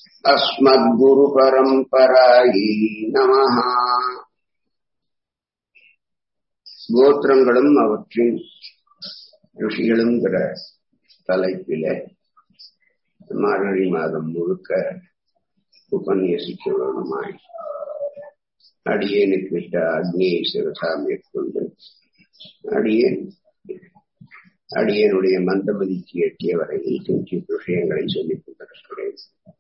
அஸ்மத்குருபரம்பராயி நமஹ கோத்திரங்களும் அவற்றின் ருஷிகளுங்கிற தலைப்பில மார்கழி மாதம் முழுக்க உபன்யசிக்க வேணுமாய் அடியேனுக்கு விட்ட அக்னியை சிறசா மேற்கொண்டு அடியேன் அடியனுடைய மந்தமதிக்கு எட்டிய வரையில் கிஞ்சித் விஷயங்களை சொல்லிக் கொண்டிருக்கிறேன்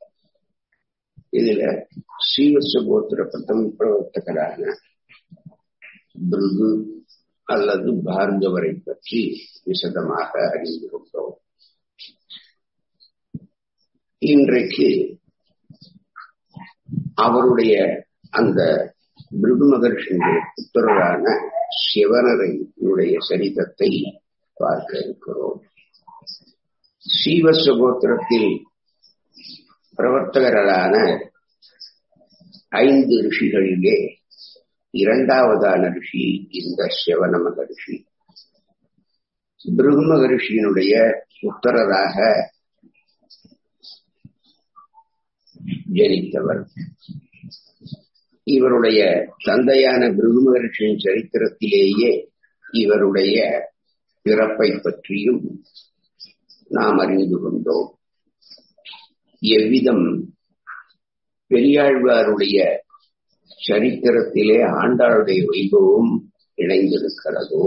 இதுல ஸ்ரீவத்ச கோத்திர பிரதம பிரவர்த்தகரான பிருகு அல்லது பார்கவரை பற்றி விசதமாக அறிந்து கொண்டோம் இன்றைக்கு அவருடைய அந்த பிருகு மகர்ஷியுடைய புத்தரான சிவனரையுடைய சரிதத்தை பார்க்க இருக்கிறோம் ஸ்ரீவத்ச கோத்திரத்தில் பிரவர்த்தகர்களான ஐந்து ரிஷிகளிலே இரண்டாவதான ரிஷி இந்த சிவன மகரிஷி பிருகு மகரிஷியினுடைய புத்தரராக ஜனித்தவர் இவருடைய தந்தையான பிருகு மகரிஷியின் சரித்திரத்திலேயே இவருடைய பிறப்பை பற்றியும் நாம் அறிந்து கொண்டோம் எவ்விதம் பெரியாழ்வாருடைய சரித்திரத்திலே ஆண்டாளுடைய வைபவம் இணைந்திருக்கிறதோ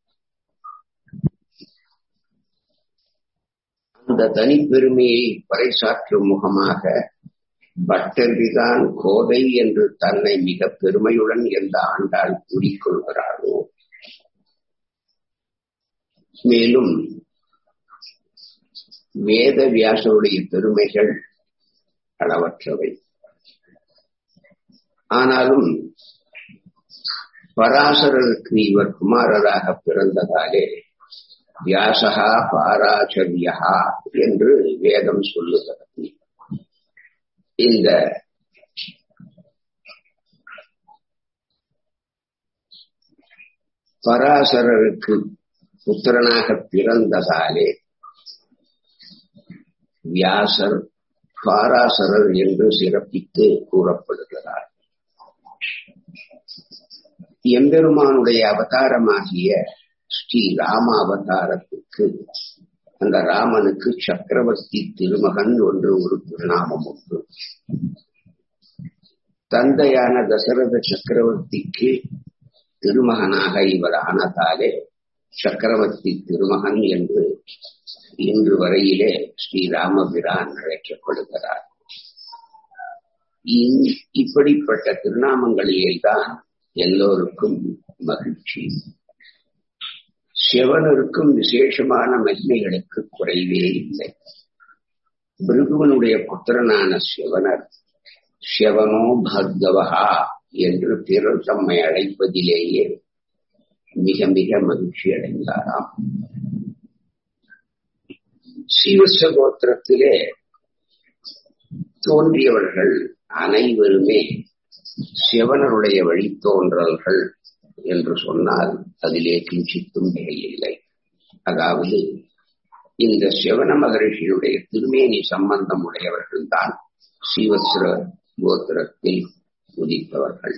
அந்த தனிப்பெருமையை பறைசாற்றும் முகமாக பட்டர்விதான் கோதை என்று தன்னை மிக பெருமையுடன் எந்த ஆண்டாள் கூறிக்கொள்கிறாரோ மேலும் வேத வியாசருடைய பெருமைகள் அளவற்றவை ஆனாலும் பராசரருக்கு இவர் குமாரராக பிறந்ததாலே வியாசகா பாராச்சரியா என்று வேதம் சொல்லுகிறது இந்த பராசரருக்கு புத்திரனாக பிறந்ததாலே வியாசர் பாராசரர் என்று சிறப்பித்து கூறப்படுகிறார் எம்பெருமானுடைய அவதாரமாகிய ஸ்ரீ ராம அவதாரத்துக்கு அந்த ராமனுக்கு சக்கரவர்த்தி திருமகன் ஒன்று ஒரு திருநாமம் உண்டு தந்தையான தசரத சக்கரவர்த்திக்கு திருமகனாக இவர் ஆனதாலே சக்கரவர்த்தி திருமகன் என்று இன்று வரையிலே ஸ்ரீராமபிரான் அழைக்கப்படுகிறார் இப்படிப்பட்ட திருநாமங்களிலே தான் எல்லோருக்கும் மகிழ்ச்சி சிவனருக்கும் விசேஷமான மகிமைகளுக்கு குறைவே இல்லை பிருகுவனுடைய புத்திரனான சிவனர் சிவனோ பர்கவகா என்று பிறர் தம்மை அழைப்பதிலேயே மிக மிக மகிழ்ச்சி அடைந்தாராம் சீவச கோத்திரத்திலே தோன்றியவர்கள் அனைவருமே சிவனருடைய வழித்தோன்றல்கள் என்று சொன்னால் அதிலே கிஞ்சித்தும் மிகையில்லை அதாவது இந்த சிவன மகரிஷியுடைய திருமேனி சம்பந்தம் உடையவர்கள் தான் சீவஸ்ர கோத்திரத்தில் உதித்தவர்கள்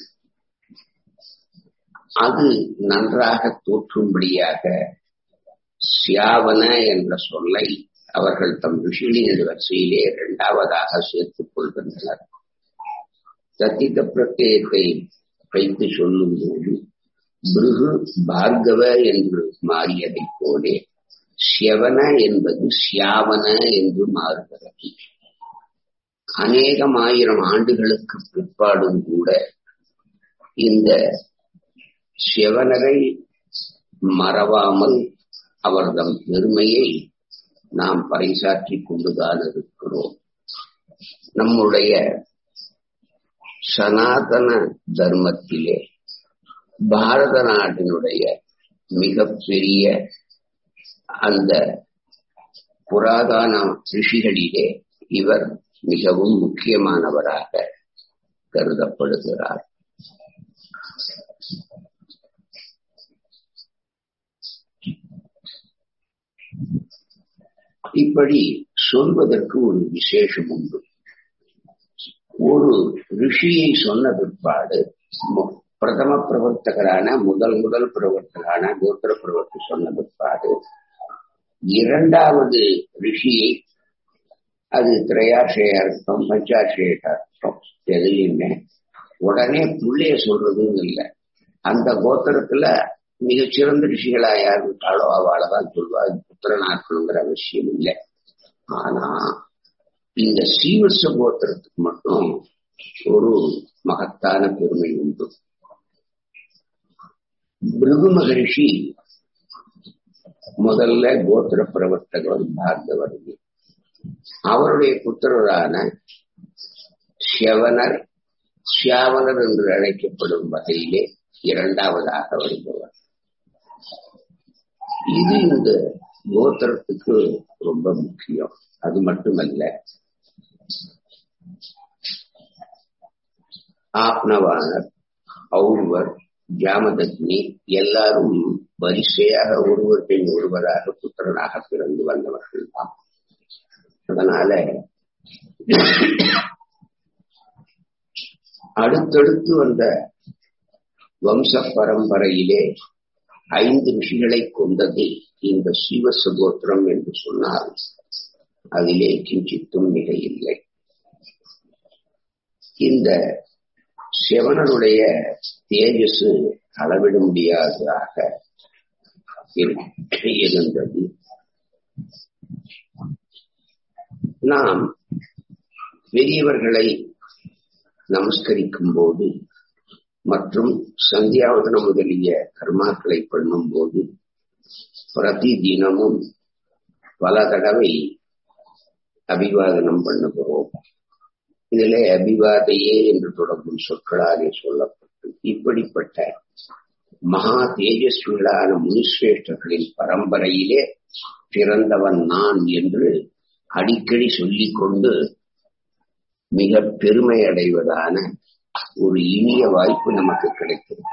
அது நன்றாக தோற்றும்படியாக சியாவன என்ற சொல்லை அவர்கள் தம் ரிஷிகளின் வரிசையிலே இரண்டாவதாக சேர்த்துக் கொள்கின்றனர் தத்தித பிரத்யத்தை வைத்து சொல்லும் போது பிருகு பார்கவ என்று மாறியதைப் போலே சியவன என்பது சியாவன என்று மாறுகிறது அநேகம் ஆயிரம் ஆண்டுகளுக்கு பிற்பாடும் கூட இந்த சிவனரை மறவாமல் அவர்தம் பெருமையை நாம் பறைசாற்றிக் கொண்டுதான் இருக்கிறோம் நம்முடைய சனாதன தர்மத்திலே பாரத நாட்டினுடைய மிகப்பெரிய அந்த புராதன ரிஷிகளிலே இவர் மிகவும் முக்கியமானவராக கருதப்படுகிறார் இப்படி சொல்வதற்கு ஒரு விசேஷம் உண்டு ஒரு ரிஷியை சொன்ன பிற்பாடு பிரதம பிரவர்த்தகரான முதல் முதல் பிரவர்த்தகரான கோத்திர பிரவர்த்தி சொன்ன பிற்பாடு இரண்டாவது ரிஷியை அது திரையாசையா இருக்கட்டும் பஞ்சாசையா இருக்கட்டும் எதுலையுமே உடனே புள்ளைய சொல்றதும் இல்லை அந்த கோத்திரத்துல மிகச்சிறந்த ரிஷிகளா யார் இருக்காளோ அவளை தான் சொல்வா புத்திரனாக்கணுங்கிற அவசியம் இல்லை ஆனா இந்த சீவச கோத்திரத்துக்கு மட்டும் ஒரு மகத்தான பெருமை உண்டு பிருகு மகரிஷி முதல்ல கோத்திர பிரவர்த்தகர் பார்த்தவர் அவருடைய புத்திரரான சிவனர் சியாவனர் என்று அழைக்கப்படும் வகையிலே இரண்டாவதாக வருபவர் இது இந்த கோத்திரத்துக்கு ரொம்ப முக்கியம் அது மட்டுமல்ல ஆப்னவானர் ஔர்வர் ஜாமதக்னி எல்லாரும் வரிசையாக ஒருவர் பின் ஒருவராக புத்திரனாக பிறந்து வந்தவர்கள் தான் அதனால அடுத்தடுத்து வந்த வம்ச பரம்பரையிலே ஐந்து ரிஷிகளை கொண்டது இந்த சிவசகோத்திரம் என்று சொன்னால் அதிலே கிஞ்சித்தும் மிகையில்லை இந்த சிவனனுடைய தேஜஸ் அளவிட முடியாததாக இருந்தது நாம் பெரியவர்களை நமஸ்கரிக்கும் போது மற்றும் சந்தியாவதனம் முதலிய கர்மாக்களை பண்ணும் போது பிரதி தினமும் பல தடவை அபிவாதனம் பண்ணுகிறோம் இதிலே அபிவாதையே என்று தொடங்கும் சொற்களாலே சொல்லப்பட்டு இப்படிப்பட்ட மகா தேஜஸ்விகளான முனிஸ்ரேஷ்டர்களின் பரம்பரையிலே பிறந்தவன் நான் என்று அடிக்கடி சொல்லிக் கொண்டு மிக பெருமை அடைவதான ஒரு இனிய வாய்ப்பு நமக்கு கிடைக்கிறது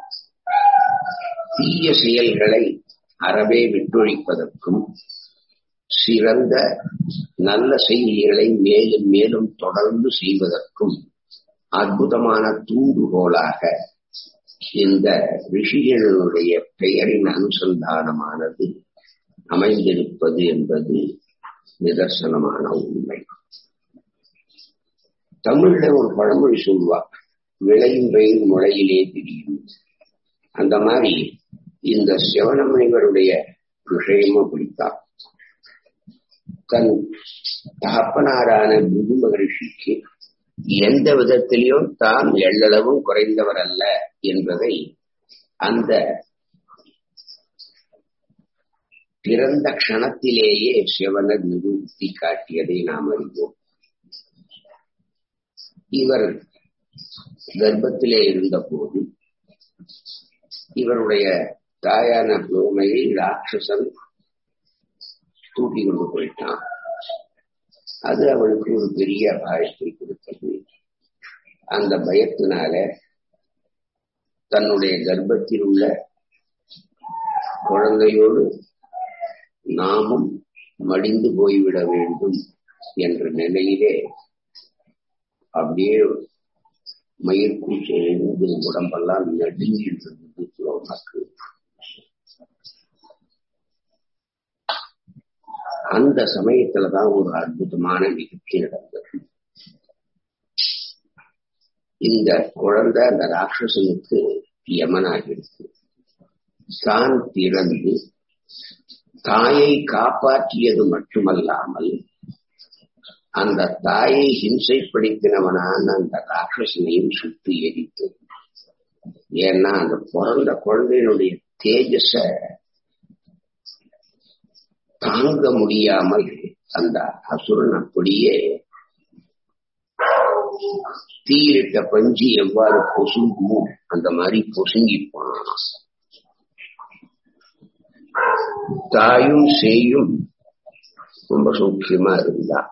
தீய செயல்களை அறவே விட்டொழிப்பதற்கும் சிறந்த நல்ல செய்திகளை மேலும் மேலும் தொடர்ந்து செய்வதற்கும் அற்புதமான தூண்டுகோலாக இந்த ரிஷிகளுடைய பெயரின் அனுசந்தானமானது அமைந்திருப்பது என்பது நிதர்சனமான உண்மை தமிழ்ல ஒரு பழமொழி சொல்வா விளையும் பயிர் முளையிலே தெரியும் அந்த மாதிரி இந்த சிவனமணிவருடைய விஷயமும் அப்படித்தான் தன் தகப்பனாரான குரு மகரிஷிக்கு எந்த விதத்திலையும் தான் எள்ளளவும் குறைந்தவர் அல்ல என்பதை அந்த பிறந்த க்ஷணத்திலேயே சிவனர் நிரூபித்தி காட்டியதை நாம் அறிவோம் இவர் கர்ப்பத்திலே இருந்த போது இவருடைய தாயான புலமையை ராட்சசன் தூக்கி கொண்டு போயிட்டான் அது அவளுக்கு ஒரு பெரிய பயத்தை கொடுத்தது அந்த பயத்தினால தன்னுடைய கர்ப்பத்தில் உள்ள குழந்தையோடு நாமும் மடிந்து போய்விட வேண்டும் என்ற நிலையிலே அப்படியே மயிர்கூச்சி எழுந்து உடம்பெல்லாம் நடுங்கி இருந்தது உனக்கு அந்த சமயத்துலதான் ஒரு அற்புதமான நிகழ்ச்சி நடந்தது இந்த குழந்தை அந்த ராட்சசனுக்கு யமனாகிடுச்சு தான் பிறந்து தாயை காப்பாற்றியது மட்டுமல்லாமல் அந்த தாயை ஹிம்சைப்படுத்தினவனான அந்த ராட்சசனையும் சுட்டு எரித்து ஏன்னா அந்த பிறந்த குழந்தையினுடைய தேஜஸ தாங்க முடியாமல் அந்த அசுரன் அப்படியே தீயிட்ட பஞ்சு எவ்வாறு பொசுங்குமோ அந்த மாதிரி பொசுங்கிப்பான் தாயும் சேயும் ரொம்ப சௌக்கியமா இருந்தா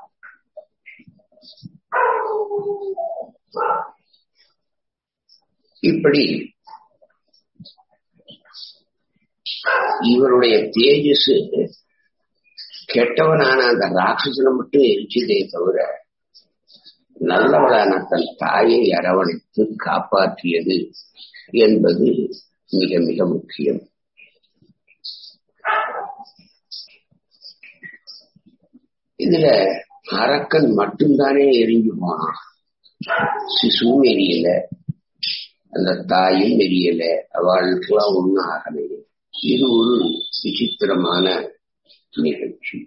இப்படி இவருடைய தேஜஸ் கெட்டவனான அந்த ராட்சசனை மட்டும் எரிச்சதே தவிர நல்லவளான தன் தாயை அரவணைத்து காப்பாற்றியது என்பது மிக மிக முக்கியம் இதுல அரக்கன் மட்டும்தானே எரிஞ்சு போனான் சிசுவும் எரியல அந்த தாயும் எரியல அவளுக்கெல்லாம் ஒண்ணும் ஆகலையே இது ஒரு விசித்திரமான நிகழ்ச்சி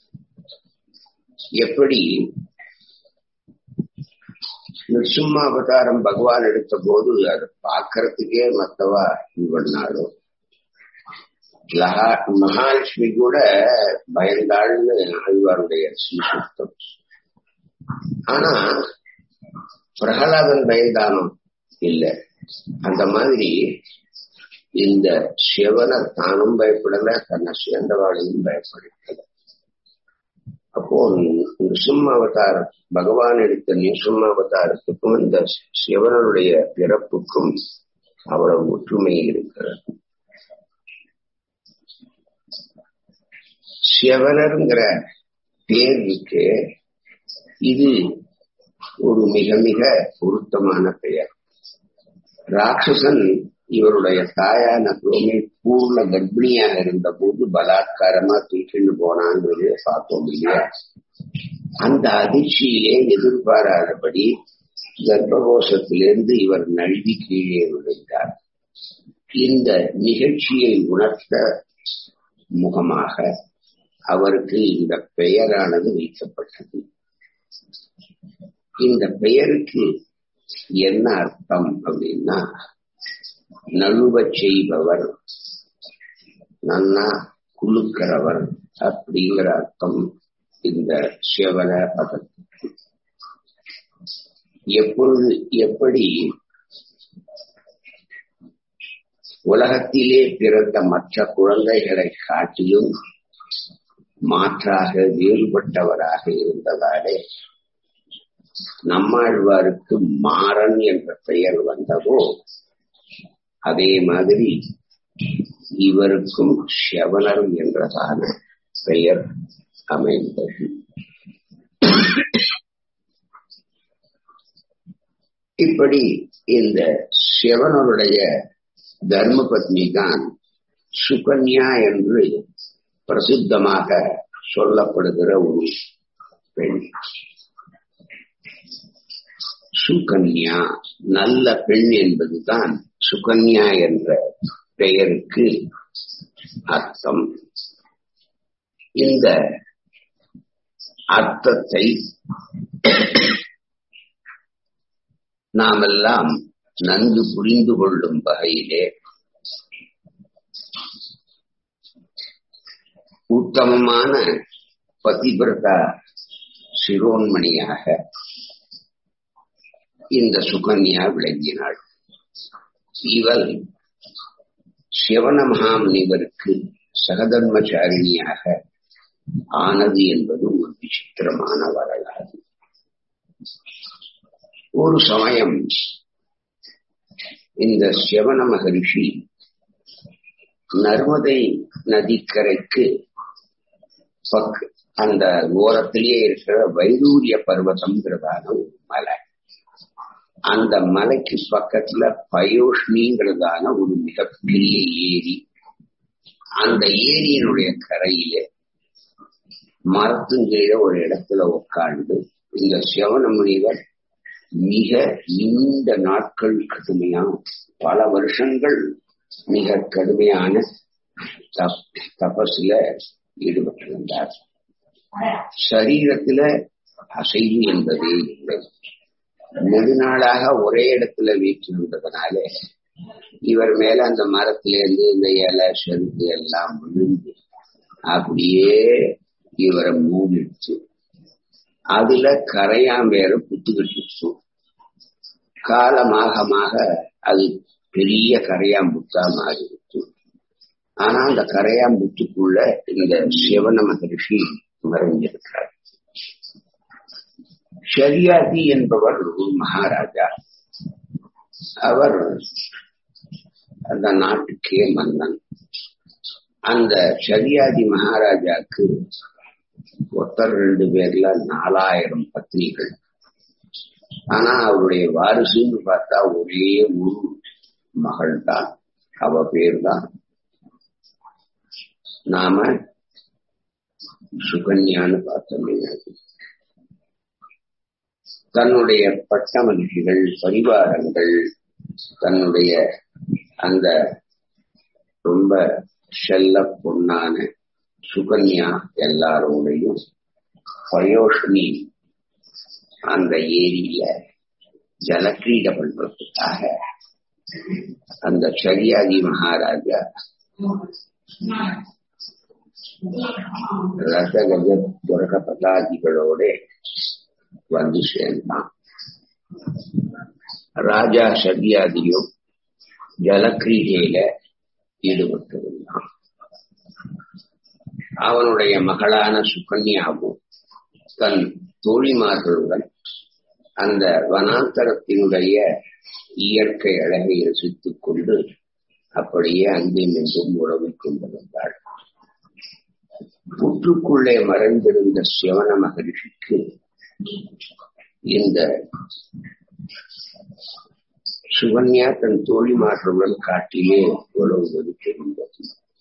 எப்படி நிருசிம்மாவதாரம் பகவான் எடுத்த போது அதை பார்க்கறதுக்கே மத்தவா இது பண்ணாலும் மகாலட்சுமி கூட பயந்தாள்னு ஆழ்வாருடைய சீசுத்தம் ஆனா பிரகலாதன் பயந்தானோ இல்ல அந்த மாதிரி இந்த சிவனை தானும் பயப்படல தன்னை சேர்ந்தவாளையும் பயப்படல அப்போ நிருசிம்மாவதாரம் பகவான் எடுத்த நிருசிம்மாவதாரத்துக்கும் இந்த சிவனுடைய பிறப்புக்கும் அவ்வளவு ஒற்றுமை இருக்கிறது சிவனருங்கிற பேருக்கு இது ஒரு மிக மிக பொருத்தமான பெயர் ராட்சசன் இவருடைய தாயான குரோமே பூர்ண கர்ப்பிணியாக இருந்த போது பலாத்காரமா தூக்கிட்டு போனான்றது பார்த்தோம் இல்லையா அந்த அதிர்ச்சியிலே எதிர்பாராதபடி கர்ப்பகோஷத்திலிருந்து இவர் நழுவி கீழே விழுந்தார் இந்த நிகழ்ச்சியை உணர்த்த முகமாக அவருக்கு இந்த பெயரானது வைக்கப்பட்டது இந்த பெயருக்கு என்ன அர்த்தம் அப்படின்னா நழுவ செய்பவர் நன்னா குழுக்கிறவர் அப்படிங்கிற அர்த்தம் இந்த சிவன பதத்துக்கு எப்பொழுது எப்படி உலகத்திலே பிறந்த மற்ற குழந்தைகளை காட்டிலும் மாற்றாக வேறுபட்டவராக இருந்ததாலே நம்மாழ்வாருக்கு மாறன் என்ற பெயர் வந்ததோ அதே மாதிரி இவருக்கும் செவனர் என்றதான பெயர் அமைந்தது இப்படி இந்த சிவனருடைய தர்ம பத்னி தான் சுகன்யா என்று பிரசித்தமாக சொல்லப்படுகிற ஒரு பெண் சுகன்யா நல்ல பெண் என்பதுதான் சுகன்யா என்ற பெயருக்கு அர்த்தம் இந்த அர்த்தத்தை நாமெல்லாம் நன்கு புரிந்து கொள்ளும் வகையிலே உத்தமமான பதிபிரதா சிரோன்மணியாக இந்த சுகன்யா விளங்கினாள் இவள் சிவன மகாமுனிவருக்கு சகதர்மச்சாரிணியாக ஆனது என்பது ஒரு விசித்திரமான வரலாறு ஒரு சமயம் இந்த சிவன மகரிஷி நர்மதை நதிக்கரைக்கு பக் அந்த ஓரத்திலேயே இருக்கிற வைதூரிய பர்வதம்ங்கிறதான ஒரு மலை அந்த மலைக்கு பக்கத்துல பயோஷ்ணிங்கிறதான ஒரு மிகப்பெரிய ஏரி அந்த ஏரியினுடைய கரையில மரத்துங்கீழே ஒரு இடத்துல உட்கார்ந்து இந்த சிவன முனிவர் மிக நீண்ட நாட்கள் கடுமையான பல வருஷங்கள் மிக கடுமையான தபஸ்ல ஈடுபட்டிருந்தார் சரீரத்துல அசைவு என்பதே இல்லை நெடுநாளாக ஒரே இடத்துல வீற்றிருந்ததுனால இவர் மேல அந்த மரத்திலேருந்து இந்த இலை செருப்பு எல்லாம் விழுந்து அப்படியே இவரை மூடிடுச்சு அதுல கரையான் வேற புத்துக்கிட்டு காலமாகமாக அது பெரிய கரையாம்புத்தா மாறிடுச்சு ஆனா அந்த கரையாம்புத்துக்குள்ள இந்த சிவன மகரிஷி மறைஞ்சிருக்கிறார் ஷரியாதி என்பவர் ஒரு மகாராஜா அவர் அந்த நாட்டுக்கே மன்னன் அந்த ஷரியாதி மகாராஜாக்கு ஒருத்தர் ரெண்டு பேர்ல நாலாயிரம் பத்னிகள் ஆனா அவருடைய வாரிசுன்னு பார்த்தா ஒரே ஒரு மகள் தான் அவ பேர் தான் நாம சுகன்யான்னு பார்த்தோம் தன்னுடைய பட்டமகிழ்ச்சிகள் பரிவாரங்கள் தன்னுடைய அந்த ரொம்ப செல்ல பொண்ணான சுகன்யா எல்லாரோடையும் பயோஷ்மி அந்த ஏரியில ஜலக்கிரீட பண்றதுக்காக அந்த சரியாகி மகாராஜா ரசகஜ துரக பதாதிகளோட வந்து சேர்ந்தான் ராஜா சதியாதியும் ஜலக்கிரீடையில ஈடுபட்டிருந்தான் அவனுடைய மகளான சுகன்யாவும் தன் தோழிமார்களுடன் அந்த வனாந்தரத்தினுடைய இயற்கை அழகை ரசித்துக் கொண்டு அப்படியே அங்கும் இங்கும் உறவிக் கொண்டிருந்தாள் புற்றுக்குள்ளே மறைந்திருந்த சிவன மகரிஷிக்கு இந்த சுகன்யா தன் தோழிமார்களுடன் காட்டிலே உறவுவது தெரிந்தது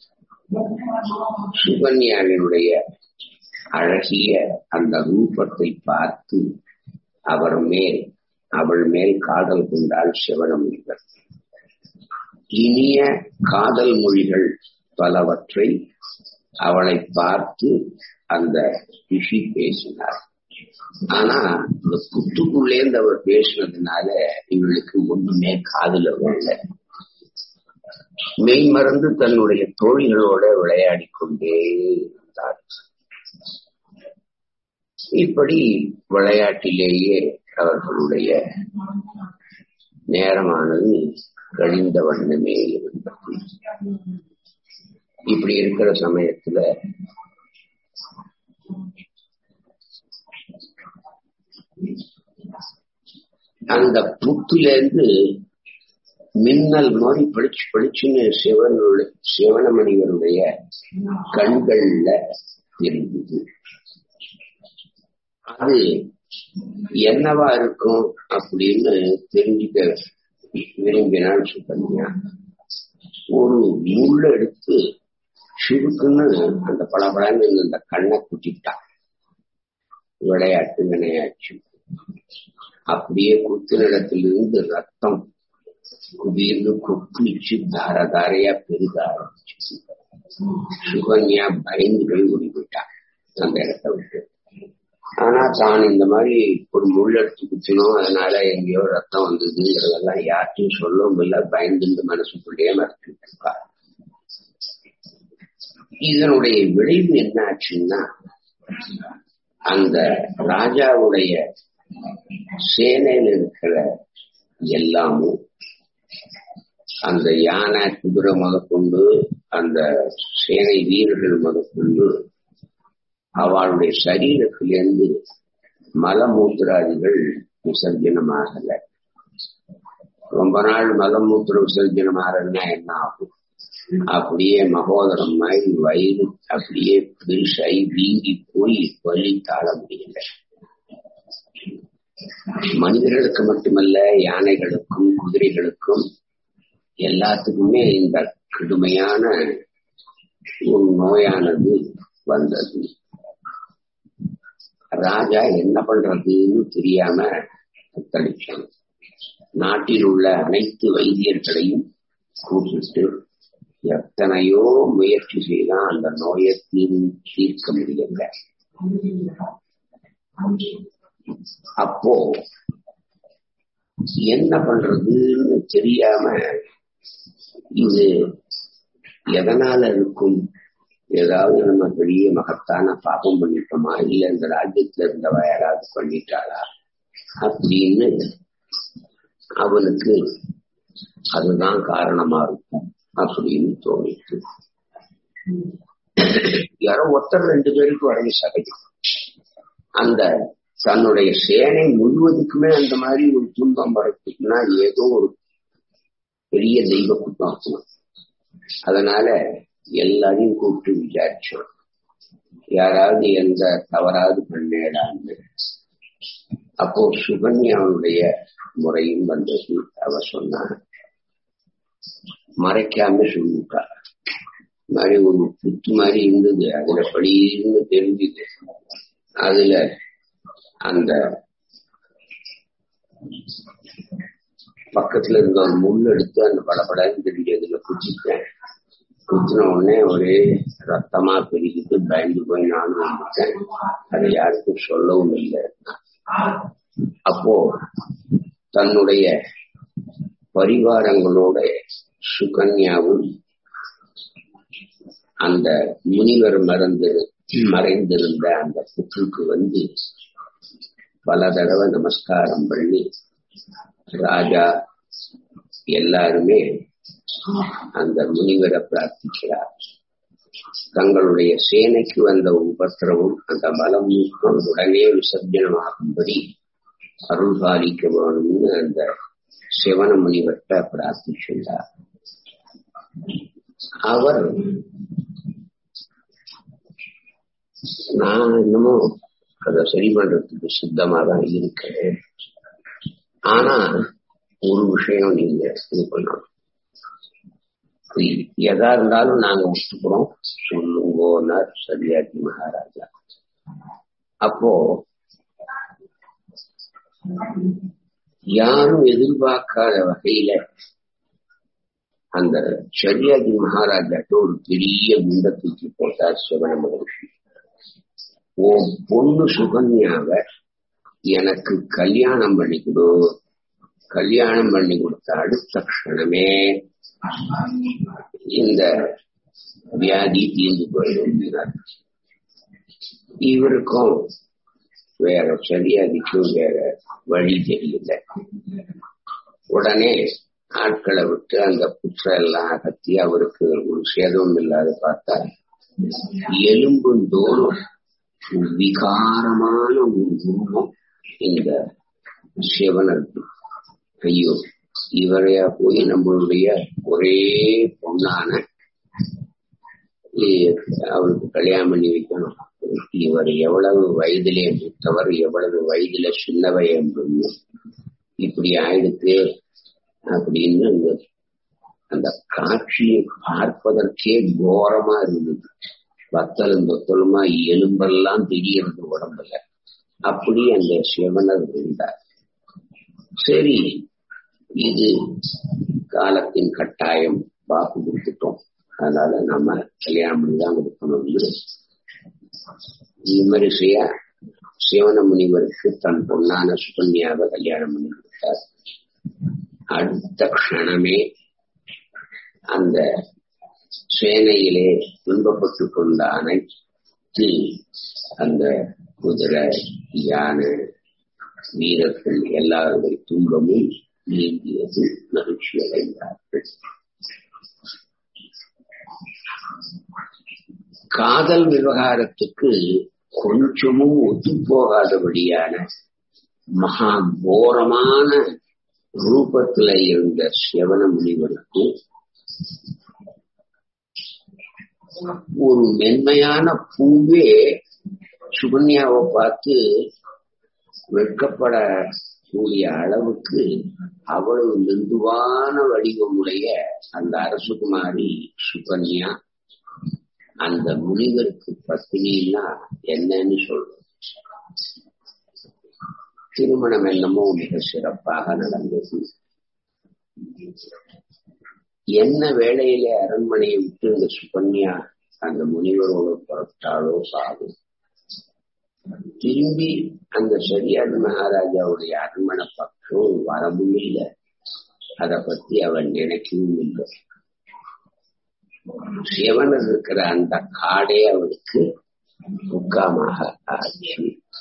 சுகன்யாவினுடைய அழகிய அந்த ரூபத்தை பார்த்து அவர் மேல் அவள் மேல் காதல் கொண்டாள் சிவனமுனிவர் இனிய காதல் மொழிகள் பலவற்றை அவளை பார்த்து அந்த ரிஷி பேசினார் ஆனா இந்த புத்துக்குள்ளேந்து அவர் பேசினதுனால இவளுக்கு ஒண்ணுமே காதுல வரல மெய் மறந்து தன்னுடைய தோழிகளோட விளையாடி கொண்டே இருந்தார் இப்படி விளையாட்டிலேயே அவர்களுடைய நேரமானது கழிந்த வண்ணமே இருந்தது இப்படி இருக்கிற சமயத்துல அந்த புத்துல இருந்து மின்னல் மாதிரி படிச்சு படிச்சுன்னு சிவனுடைய சிவனமணிவருடைய கண்கள்ல தெரிந்தது அது என்னவா இருக்கும் அப்படின்னு தெரிஞ்சுக்க விரும்பினாள் சுகன்யா ஒரு முள்ள எடுத்து சுருக்குன்னு அந்த பளபளன்னு அந்த கண்ணை குத்திட்டான் விளையாட்டு வினையாச்சு அப்படியே குத்துனிடத்திலிருந்து ரத்தம் குதிர்ந்து கொப்புளிச்சு தார தாரையா பெருக ஆரம்பிச்சு சுகன்யா பயந்து போய் ஓடிவிட்டான் அந்த இடத்த விட்டு ஆனா தான் இந்த மாதிரி ஒரு முள் எடுத்து குத்தினோம் அதனால எங்கேயோ ரத்தம் வந்ததுங்கிறதெல்லாம் யார்ட்டையும் சொல்லவும் இல்லை பயந்துட்டு மனசுக்குள்ளேயே மறைச்சிட்டு இருக்கா இதனுடைய விளைவு என்ன ஆச்சுன்னா அந்த ராஜாவுடைய சேனையில் இருக்கிற எல்லாமும் அந்த யானை குதிரை முதற்கொண்டு அந்த சேனை வீரர்கள் முதற்கொண்டு அவளுடைய சரீரத்திலிருந்து மலமூத்திராதிகள் விசர்ஜனமாகல ரொம்ப நாள் மலமூத்திர விசர்ஜனம் ஆகலன்னா என்ன ஆகும் அப்படியே மகோதரம் மாதிரி வயிறு அப்படியே பெருசாகி வீங்கி போய் வலி தாழ முடியல மனிதர்களுக்கு மட்டுமல்ல யானைகளுக்கும் குதிரைகளுக்கும் எல்லாத்துக்குமே இந்த கடுமையான ஒரு நோயானது வந்தது ராஜா என்ன பண்றதுன்னு தெரியாம தத்தளிச்சான் நாட்டில் உள்ள அனைத்து வைத்தியர்களையும் கூப்பிட்டு எத்தனையோ முயற்சி செய்தா அந்த நோயை தீர் தீர்க்க முடியல அப்போ என்ன பண்றதுன்னு தெரியாம இது எதனால இருக்கும் ஏதாவது நம்ம பெரிய மகத்தான பாபம் பண்ணிட்டோமா இல்ல இந்த ராஜ்யத்துல இருந்தவ யாராவது பண்ணிட்டாளா அப்படின்னு அவனுக்கு அதுதான் காரணமா இருக்கும் அப்படின்னு தோணிட்டு யாரோ ஒருத்தர் ரெண்டு பேருக்கு வரவே சகஜம் அந்த தன்னுடைய சேனை முழுவதுக்குமே அந்த மாதிரி ஒரு துன்பம் வரத்துக்குன்னா ஏதோ ஒரு பெரிய தெய்வ குற்றம் இருக்கணும் அதனால எல்லாரையும் கூப்பிட்டு விசாரிச்சோம் யாராவது எந்த தவறாவது பண்ணேடான்னு அப்போ சுகன்யாவுடைய முறையும் வந்தது அவ சொன்னா மறைக்காம சொல்லிட்டா மாதிரி ஒரு புத்து மாதிரி இருந்தது அதுல படின்னு தெரிஞ்சுது அதுல அந்த பக்கத்துல இருந்த ஒரு முள் எடுத்து அந்த படப்படன்னு தெரிஞ்சதுல குச்சிட்டேன் குத்தின உடனே ஒரே ரத்தமா பெருகிட்டு பயந்து போய் நானும் வந்துட்டேன் அதை யாருக்கும் சொல்லவும் இல்லை அப்போ தன்னுடைய பரிவாரங்களோட சுகன்யாவும் அந்த முனிவர் மறந்து மறைந்திருந்த அந்த புற்றுக்கு வந்து பல தடவை நமஸ்காரம் பண்ணி ராஜா எல்லாருமே அந்த முனிவரை பிரார்த்திக்கிறார் தங்களுடைய சேனைக்கு வந்த உபத்திரவும் அந்த பலம் உடனே விசர்ஜனமாகும்படி அருள் பாலிக்க வேணும்னு அந்த சிவன முனிவர்கிட்ட பிரார்த்திச்சிருந்தார் அவர் நான் இன்னமும் அதை சரி பண்றதுக்கு சித்தமா தான் இருக்கிறேன் ஆனா ஒரு விஷயம் நீங்க இது பண்ணணும் எதா இருந்தாலும் நாங்க முடிச்சுக்கிறோம் சொல்லுங்கோன்னார் சரியாக்கி மகாராஜா அப்போ யாரும் எதிர்பார்க்காத வகையில அந்த சரியாகி மகாராஜாட்ட ஒரு பெரிய குண்ட தூக்கி போட்டார் சிவன மகர்ஷி ஓ பொண்ணு சுகன்யாவ எனக்கு கல்யாணம் பண்ணி கொடு கல்யாணம் பண்ணி கொடுத்த அடுத்த க்ஷணமே இந்த வியாதி தீர்ந்து போயிடும் இவருக்கும் வேற சரியாதிக்கும் வேற வழி தெரியல உடனே ஆட்களை விட்டு அந்த புற்ற எல்லாம் அகத்தி அவருக்கு ஒரு சேதமும் இல்லாத பார்த்தா எலும்பும் தோறும் விகாரமான ஒரு உருவம் இந்த சிவனுக்கு ஐயோ இவரையா போய் நம்மளுடைய ஒரே பொண்ணான அவருக்கு கல்யாணம் பண்ணி வைக்கணும் இவர் எவ்வளவு வயதிலே மூத்தவர் எவ்வளவு வயதுல சின்னவை என்று இப்படி ஆயிடுத்து அப்படின்னு அந்த காட்சியை பார்ப்பதற்கே கோரமா இருந்தது வத்தலும் தொத்தலுமா எலும்பெல்லாம் தெரியறது உடம்புல அப்படி அந்த சிவனர் இருந்தார் சரி இது காலத்தின் கட்டாயம் வாக்கு கொடுத்துட்டோம் அதனால நம்ம கல்யாணம் பண்ணி தான் கொடுக்கணும்னு விமரிசையா சிவன முனிவருக்கு தன் பொன்னான சுகன்யாவை கல்யாணம் பண்ணி கொடுத்தார் அடுத்த க்ஷணமே அந்த சேனையிலே துன்பப்பட்டு கொண்ட அனைத்து அந்த குதிரை யானை வீரர்கள் எல்லாருடைய துன்பமும் நீங்கியது மகிழ்ச்சி அடைந்தார்கள் காதல் விவகாரத்துக்கு கொஞ்சமும் ஒத்து போகாதபடியான மகா கோரமான ரூபத்துல இருந்த சிவன முனிவருக்கும் ஒரு மென்மையான பூவே சுகன்யாவை பார்த்து வெட்கப்படக்கூடிய அளவுக்கு அவ்வளவு மெதுவான வடிவமுடைய அந்த அரசுகுமாரி சுகன்யா அந்த முனிவருக்கு பத்தினா என்னன்னு சொல்றோம் திருமணம் என்னமோ மிக சிறப்பாக நடந்தது என்ன வேளையிலே அரண்மனையை விட்டு இந்த சுகன்யா அந்த முனிவரோடு புறப்பட்டாலோ சாகும் திரும்பி அந்த சரியான மகாராஜாவுடைய அரண்மனை பக்கம் வரவும் இல்லை அதை பத்தி அவன் நினைக்கவும் இல்லை சிவன் இருக்கிற அந்த காடே அவளுக்கு துக்கமாக ஆச்சு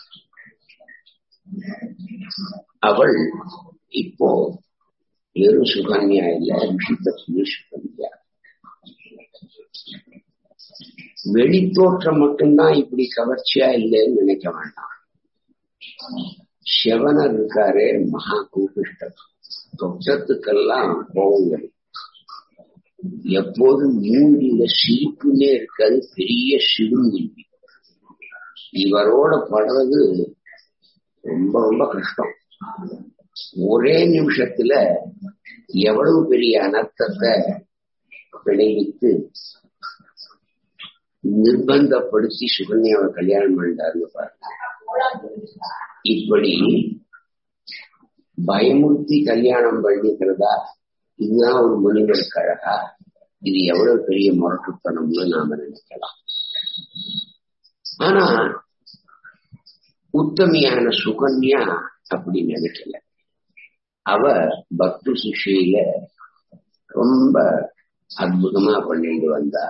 அவள் இப்போ வெறும் சுகன்யா இல்ல ரிஷிபத்னி சுகன்யா வெளித்தோற்றம் மட்டும்தான் இப்படி கவர்ச்சியா இல்லைன்னு நினைக்க வேண்டாம் சிவனர் இருக்காரு மகா கூபிஷ்டர் தொற்றத்துக்கெல்லாம் கோவங்கள் எப்போதும் மூங்கில சிரிப்புமே இருக்காது பெரிய சிறுமூங்கி இவரோட படுறது ரொம்ப ரொம்ப கஷ்டம் ஒரே நிமிஷத்துல எவ்வளவு பெரிய அனர்த்தத்தை விளைவித்து நிர்பந்தப்படுத்தி சுகன்யாவை கல்யாணம் பண்ணிட்டாருன்னு பாருங்க இப்படி பயமுறுத்தி கல்யாணம் பண்ணிக்கிறதா இதுதான் ஒரு மனிதனுக்கு அழகா இது எவ்வளவு பெரிய முரட்டுத்தனம்னு நாம நினைக்கலாம் ஆனா உத்தமியான சுகன்யா அப்படி நினைக்கல அவ பக்து சிஷையில ரொம்ப அற்புதமா பண்ணிட்டு வந்தா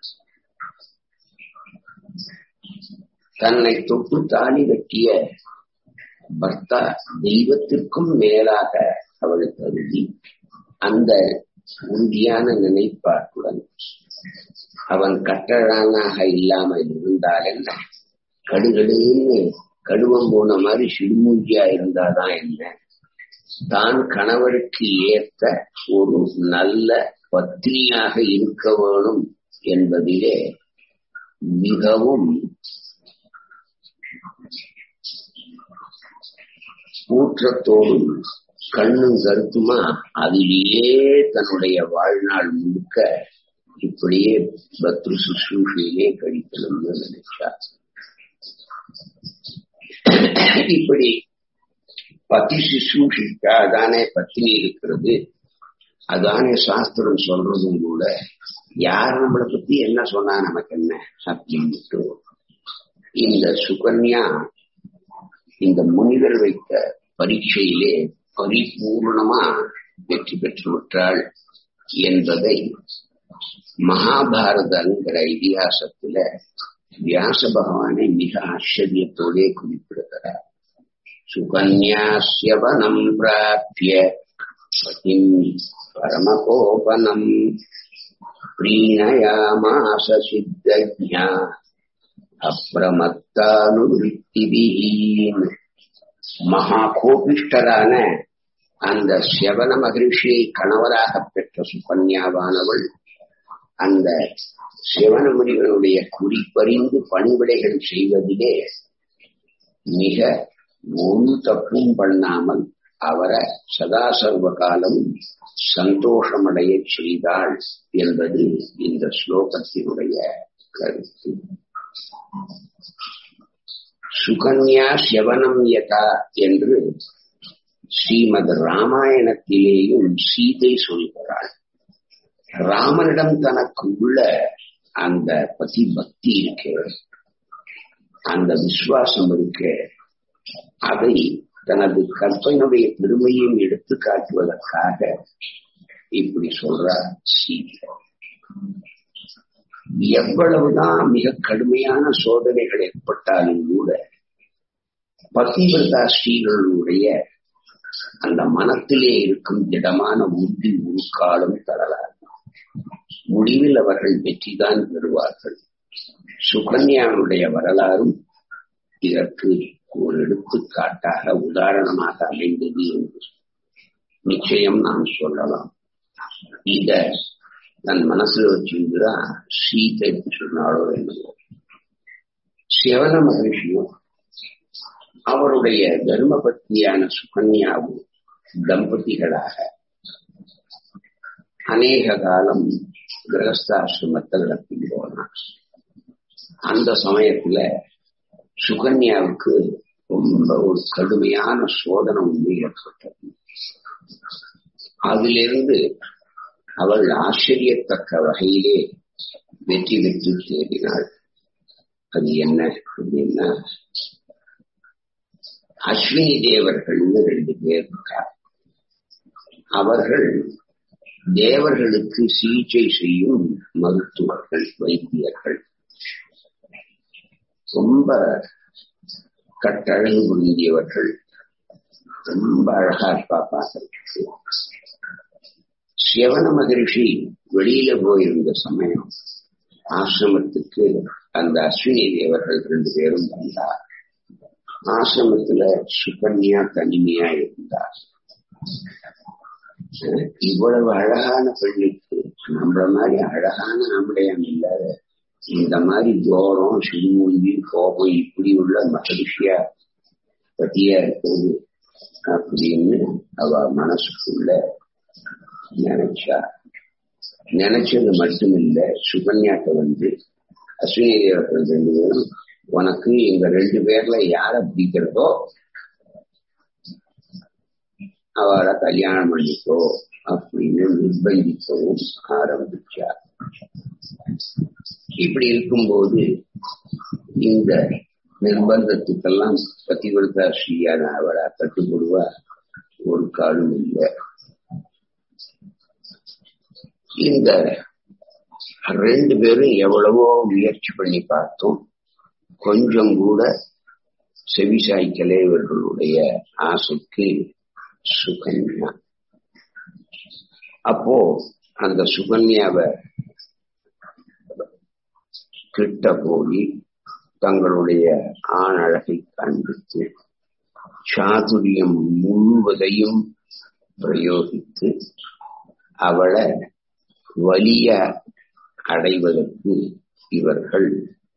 தன்னை தொட்டு தாலி கட்டிய பர்த்தா தெய்வத்திற்கும் மேலாக அவள் கருதி அந்த உறுதியான நினைப்பாட்டுடன் அவன் கட்டழனாக இல்லாமல் இருந்தால் என்ன கடுகடுன்னு கடுவம் போன மாதிரி சிடுமூஞ்சியா இருந்தாதான் என்ன தான் கணவருக்கு ஏற்ற ஒரு நல்ல பத்னியாக இருக்க வேணும் என்பதிலே மிகவும் ஊற்றத்தோடும் கண்ணும் கருத்துமா அதிலேயே தன்னுடைய வாழ்நாள் முழுக்க இப்படியே பத்ரு சுசூஷையிலே கழிக்கணும்னு நினைச்சார் இப்படி பத்தி சுசூஷிக்கா அதானே பத்தினி இருக்கிறது அதானே சாஸ்திரம் சொல்றதும் கூட யார் நம்மளை பத்தி என்ன சொன்னா நமக்கு என்ன அப்படின்ட்டு இந்த சுகன்யா இந்த முனிவர் வைத்த பரீட்சையிலே பரிபூர்ணமா வெற்றி பெற்று விட்டாள் என்பதை மகாபாரதங்கிற இதிகாசத்துல வியாச பகவானை மிக ஆச்சரியத்தோடே குறிப்பிடுகிறார் சுகன்யாசியவனம் பிராபிய பதிம் பரமகோபனம் பிரீணயாமாச சித்தஜா அப்பிரமத்தானுவித்திபிஹீன் மகா கோபிஷ்டரான அந்த சிவன மகிழ்ச்சியை கணவராக பெற்ற சுகன்யாவானவள் அந்த சிவன முனிவனுடைய குறிப்பறிந்து பணிவிடைகள் செய்வதிலே மிக ஒரு தப்பும் பண்ணாமல் அவரை சதா சர்வ காலம் சந்தோஷமடைய செய்தாள் என்பது இந்த ஸ்லோகத்தினுடைய கருத்து சுகன்யா சிவனம் யதா என்று ஸ்ரீமத் ராமாயணத்திலேயும் சீதை சொல்கிறாள் ராமனிடம் தனக்கு உள்ள அந்த பதி பக்தி இருக்கு அந்த விசுவாசம் இருக்கு அதை தனது கற்பனுடைய பெருமையும் எடுத்து காட்டுவதற்காக இப்படி சொல்றார் சீதை எவ்வளவுதான் மிக கடுமையான சோதனைகள் ஏற்பட்டாலும் கூட பத்திவிரதா ஸ்ரீகளுடைய அந்த மனத்திலே இருக்கும் திடமான உறுதி உருக்காலும் தரலாது முடிவில் அவர்கள் வெற்றிதான் பெறுவார்கள் சுகன்யாவுடைய வரலாறும் இதற்கு ஒரு எடுத்துக்காட்டாக உதாரணமாக அமைந்தது என்று நிச்சயம் நாம் சொல்லலாம் இத தன் மனசுல வச்சிருந்துதான் சீதை சொன்னாலோ என்னவோ சிவன மகிழ்ச்சியும் அவருடைய தர்மபத்னியான சுகன்யாவும் தம்பதிகளாக அநேக காலம் கிரகஸ்தாசிரமத்தில் நடத்தி போனார் அந்த சமயத்துல சுகன்யாவுக்கு ரொம்ப ஒரு கடுமையான சோதனை உண்மை ஏற்பட்டது அதிலிருந்து அவள் ஆச்சரியத்தக்க வகையிலே வெற்றி பெற்று தேடினாள் அது என்ன அப்படின்னா அஸ்வினி தேவர்கள்னு ரெண்டு பேர் இருக்கார் அவர்கள் தேவர்களுக்கு சிகிச்சை செய்யும் மருத்துவர்கள் வைத்தியர்கள் ரொம்ப கட்டழகு புரிந்தியவர்கள் ரொம்ப அழகா இருப்பா பார்க்கறதுக்கு சிவன மகிழ்ச்சி வெளியில போயிருந்த சமயம் ஆசிரமத்துக்கு அந்த அஸ்வினி தேவர்கள் ரெண்டு பேரும் வந்தார் ஆசிரமத்துல சுகன்யா தனிமையா இருந்தார் இவ்வளவு அழகான பெண்ணுக்கு நம்மள மாதிரி அழகான நம்முடைய இல்லாத இந்த மாதிரி ஜோரம் சிறுமூஞ்சி கோபம் இப்படி உள்ள மகிழ்ச்சியா பத்தியா இருக்குது அப்படின்னு அவ மனசுக்குள்ள நினைச்சா நினைச்சது மட்டுமில்ல சுகன்யாட்ட வந்து அஸ்வினி தேவர்கள் ரெண்டு பேரும் உனக்கு எங்க ரெண்டு பேர்ல யார பிடிக்கிறதோ அவளை கல்யாணம் பண்ணிக்கோ அப்படின்னு நிர்பந்திக்கவும் ஆரம்பிச்சா இப்படி இருக்கும்போது இந்த நிர்பந்தத்துக்கெல்லாம் பத்திவிரதா ஸ்ரீயான அவளை கட்டுப்படுவா ஒரு காலம் இல்லை இந்த ரெண்டு பேரும் எவ்வளவோ முயற்சி பண்ணி பார்த்தோம் கொஞ்சம் கூட செவிசாய்க்கலே இவர்களுடைய ஆசைக்கு சுகன்யா அப்போ அந்த சுகன்யாவை கிட்ட போய் தங்களுடைய ஆண் அழகை காண்பித்து சாதுரியம் முழுவதையும் பிரயோகித்து அவளை வலிய அடைவதற்கு இவர்கள்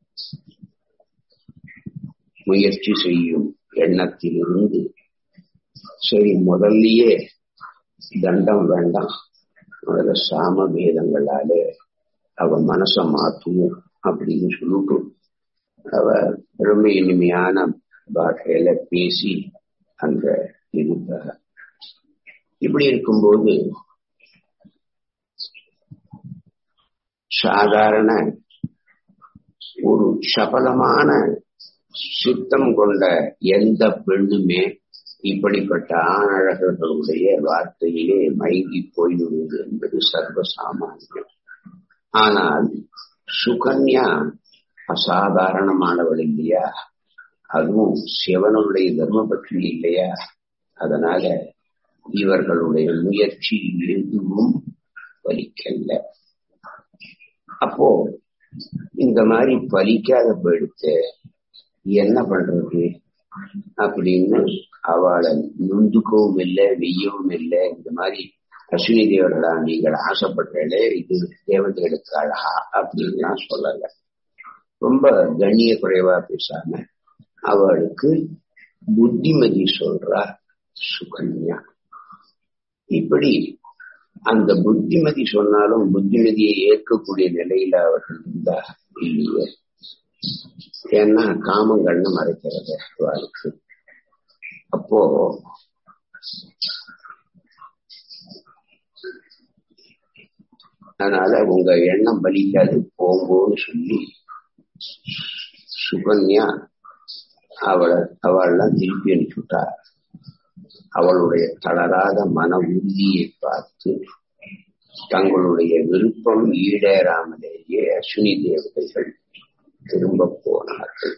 முயற்சி செய்யும் எண்ணத்திலிருந்து சரி முதல்லயே தண்டம் வேண்டாம் முதல்ல சாம பேதங்களாலே அவ மனச மாத்துவோம் அப்படின்னு சொல்லிட்டு அவ ரொம்ப இனிமையான பாஷையில பேசி அந்த இருப்பாக இப்படி இருக்கும்போது சாதாரண ஒரு சபலமான சித்தம் கொண்ட எந்த பெண்ணுமே இப்படிப்பட்ட ஆணழகர்களுடைய வார்த்தையிலே மயங்கி போய்விடுவது என்பது சர்வசாமானியம் ஆனால் சுகன்யா அசாதாரணமானவள் இல்லையா அதுவும் சிவனுடைய தர்மபட்சி இல்லையா அதனால இவர்களுடைய முயற்சி எதுவும் பலிக்கல்ல அப்போ இந்த மாதிரி பலிக்காத போயிடுத்து என்ன பண்றது அப்படின்னு அவளை நுந்துக்கவும் இல்லை வெய்யவும் இல்லை இந்த மாதிரி அஸ்வினி தேவர்களா நீங்கள் ஆசைப்படுறீங்களே இது தேவதைகளுக்கு அழகா அப்படின்லாம் சொல்லல ரொம்ப கண்ணிய குறைவா பேசாம அவளுக்கு புத்திமதி சொல்றா சுகன்யா இப்படி அந்த புத்திமதி சொன்னாலும் புத்திமதியை ஏற்கக்கூடிய நிலையில அவர்கள் இருந்தா இல்லையே ஏன்னா காமம் கண்ணு மறைக்கிறது அவளுக்கு அப்போ அதனால உங்க எண்ணம் பலிக்காது போங்கோன்னு சொல்லி சுகன்யா அவளை அவள்லாம் திருப்பி அனுப்பிச்சுட்டா அவளுடைய தளராத மன உறுதியை பார்த்து தங்களுடைய விருப்பம் ஈடேறாமலேயே அஸ்வினி தேவதைகள் திரும்ப போனார்கள்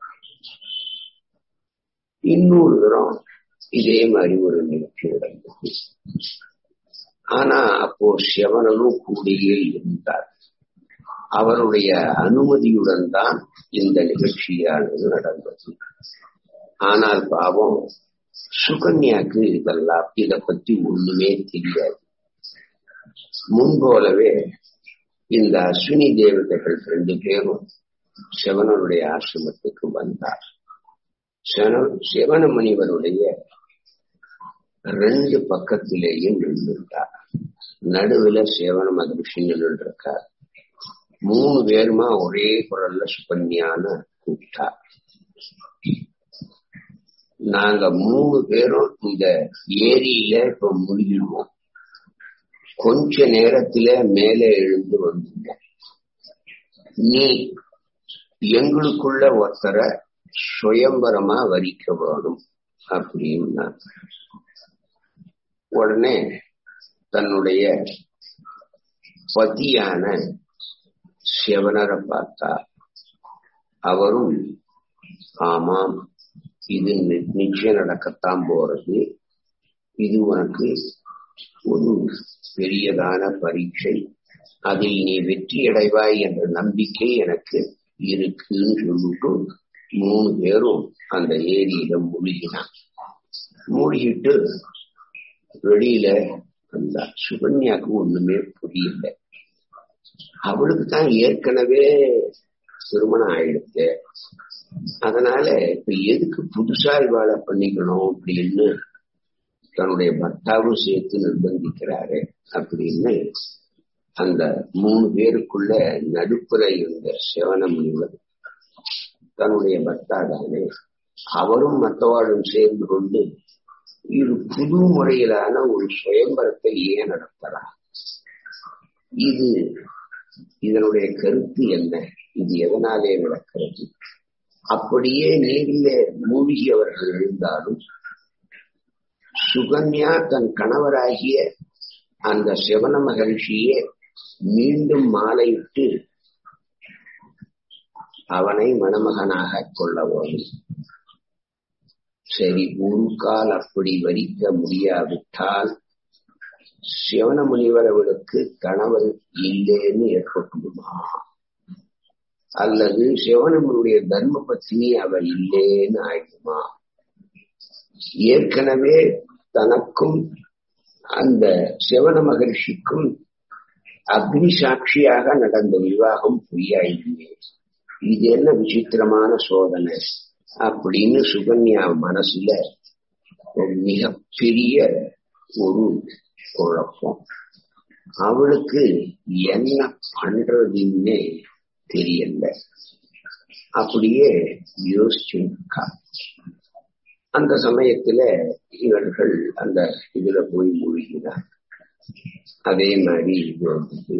இன்னொரு தரம் இதே மாதிரி ஒரு நிகழ்ச்சி நடந்தது ஆனா அப்போ சிவனனும் கூடியே இருந்தார் அவருடைய அனுமதியுடன் தான் இந்த நிகழ்ச்சியானது நடந்தது ஆனால் பாவம் சுகன்யாக்கு இதெல்லாம் இதை பத்தி ஒண்ணுமே தெரியாது முன்போலவே இந்த அஸ்வினி தேவதைகள் ரெண்டு பேரும் சிவனனுடைய ஆசிரமத்துக்கு வந்தார் சிவன முனிவருடைய ரெண்டு பக்கத்திலேயும் நின்றுட்டார் நடுவுல சிவன மகிழ்ச்சி நின்று இருக்கார் மூணு பேருமா ஒரே குரல்ல சுகன்யான கூப்பிட்டா நாங்க மூணு பேரும் இந்த ஏரியில இப்ப முழுகிடுவோம் கொஞ்ச நேரத்துல மேலே எழுந்து வந்துங்க நீ எங்களுக்குள்ள ஒருத்தரை சுயம்பரமா வரிக்க வேணும் அப்படின்னா உடனே தன்னுடைய பதியான சிவனரை பார்த்தா அவரும் ஆமாம் இது நிச்சயம் நடக்கத்தான் போறது இது உனக்கு ஒரு பெரியதான பரீட்சை அதில் நீ வெற்றி அடைவாய் என்ற நம்பிக்கை எனக்கு இருக்குன்னு சொல்லிட்டு மூணு பேரும் அந்த ஏரியில மூழ்கினான் மூழ்கிட்டு வெளியில அந்த சுகன்யாக்கு ஒண்ணுமே புரியல அவளுக்கு தான் ஏற்கனவே திருமணம் ஆயிடுச்சு அதனால இப்ப எதுக்கு புதுசா இவாளை பண்ணிக்கணும் அப்படின்னு தன்னுடைய பர்த்தாவும் சேர்த்து நிர்பந்திக்கிறாரு அப்படின்னு அந்த மூணு பேருக்குள்ள நடுப்புற இருந்த சிவன முனிவர் தன்னுடைய பர்த்தா தானே அவரும் மற்றவாளும் சேர்ந்து கொண்டு இது புது முறையிலான ஒரு சுயம்பரத்தை ஏன் நடத்தலாம் இது இதனுடைய கருத்து என்ன இது எதனாலே நடக்கிறது அப்படியே நீரிலே மூழ்கியவர்கள் இருந்தாலும் சுகன்யா தன் கணவராகிய அந்த சிவன மகிழ்ச்சியே மீண்டும் மாலையிட்டு அவனை மணமகனாக கொள்ள வேணும் சரி ஒரு கால் அப்படி வரிக்க முடியாவிட்டால் சிவன முனிவர் அவளுக்கு கணவர் இல்லைன்னு ஏற்பட்டுடுமா அல்லது சிவனமுடைய தர்ம பத்னி அவ இல்லேன்னு ஆயிடுமா ஏற்கனவே தனக்கும் அந்த சிவன மகர்ஷிக்கும் அக்னி சாட்சியாக நடந்த விவாகம் பொய்யாயிடுமே இது என்ன விசித்திரமான சோதனை அப்படின்னு சுகன்யா மனசுல ஒரு மிகப்பெரிய ஒரு குழப்பம் அவளுக்கு என்ன பண்றதுன்னே தெரியல அப்படியே யோசிச்சுருக்கா அந்த சமயத்துல இவர்கள் அந்த இதுல போய் மூழ்கினார் அதே மாதிரி இது வந்தது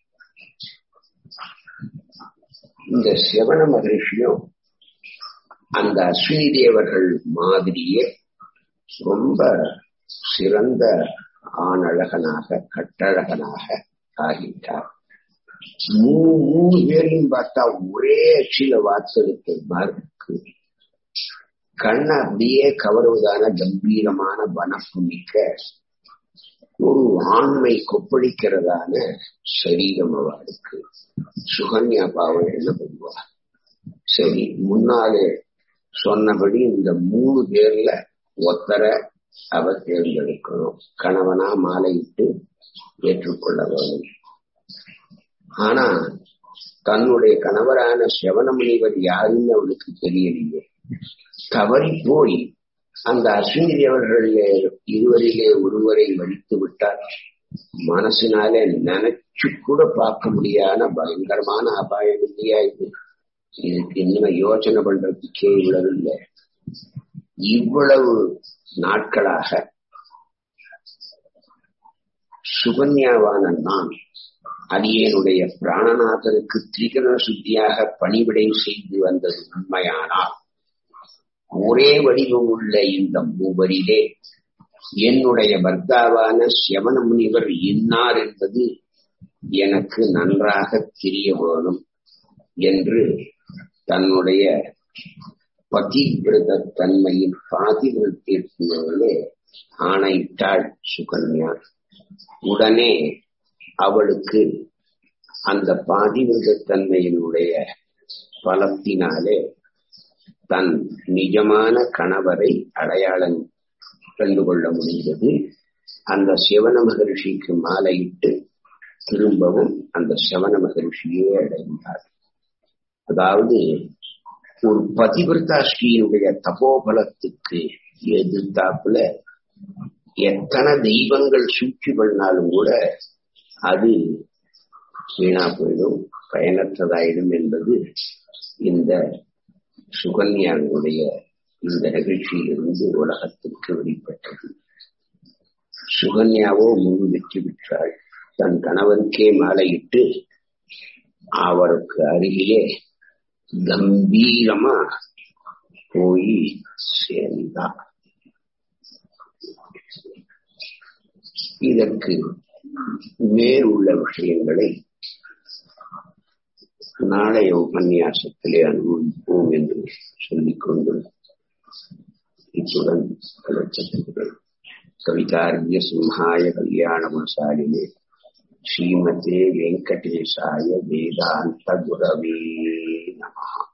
இந்த சிவன மகிழ்ச்சியும் அந்த அஸ்வினி தேவர்கள் மாதிரியே ரொம்ப சிறந்த ஆணழகனாக கட்டழகனாக ஆகிட்டார் மூணு மூணு பேரையும் பார்த்தா ஒரே அச்சில வார்த்தெடுத்த மாதிரி இருக்கு கண்ணை அப்படியே கவருவதான கம்பீரமான வனப்பு மிக்க ஒரு ஆண்மை கொப்பளிக்கிறதான சரீரம் அவளுக்கு சுகன்யா பாவம் என்ன பண்ணுவா சரி முன்னாலே சொன்னபடி இந்த மூணு பேர்ல ஒத்தரை அவ தேர்ந்தெடுக்கணும் கணவனா மாலையிட்டு ஏற்றுக்கொள்ள வேண்டும் ஆனா தன்னுடைய கணவரான சிவன முனிவர் யாருன்னு அவளுக்கு தெரியலையே தவறி போய் அந்த அஸ்வினி தேவர்களிலே இருவரிலே ஒருவரை வலித்து விட்டார் மனசினாலே நினைச்சு கூட பார்க்க முடியாத பயங்கரமான அபாயம் இல்லையா இது இதுக்கு இன்னும் யோசனை பண்றதுக்கே இவ்வளவு இல்லை இவ்வளவு நாட்களாக சுகன்யாவான நான் அடியனுடைய பிராணநாதனுக்கு திரிகரண சுத்தியாக பணிவிடை செய்து வந்தது உண்மையானால் ஒரே வடிவம் உள்ள இந்த மூவரிலே என்னுடைய பர்த்தாவான சிவன முனிவர் இன்னார் என்பது எனக்கு நன்றாக தெரிய வேணும் என்று தன்னுடைய பதிவிரத தன்மையின் பாதிவிரத்திற்குள்ளே ஆணையிட்டாள் சுகன்யா உடனே அவளுக்கு அந்த பாதிவிரத தன்மையினுடைய பலத்தினாலே தன் நிஜமான கணவரை அடையாளம் கண்டு கொள்ள முடிந்தது அந்த சிவன மகரிஷிக்கு மாலையிட்டு திரும்பவும் அந்த சிவன மகரிஷியே அடைந்தார் அதாவது ஒரு பதிவிரதாஸ்ரீனுடைய தபோபலத்துக்கு எதிர்த்தாப்புல எத்தனை தெய்வங்கள் சூழ்ச்சி பண்ணாலும் கூட அது வீணா போயிடும் பயனற்றதாயிடும் என்பது இந்த சுகன்யாவுடைய இந்த நிகழ்ச்சியிலிருந்து உலகத்திற்கு வெளிப்பட்டது சுகன்யாவோ முழு வெற்றி பெற்றாள் தன் கணவனுக்கே மாலையிட்டு அவருக்கு அருகிலே கம்பீரமா போய் சேர்ந்தார் இதற்கு மேல் உள்ள விஷயங்களை நாளைய உபன்யாசத்திலே அனுபவிப்போம் என்று சொல்லிக்கொண்டு இத்துடன் கலச்சத்துகிறேன் கவிதாரிய சிம்ஹாய கல்யாணமசாலினே ஸ்ரீமதே வெங்கடேசாய வேதாந்த குரவே நமஹா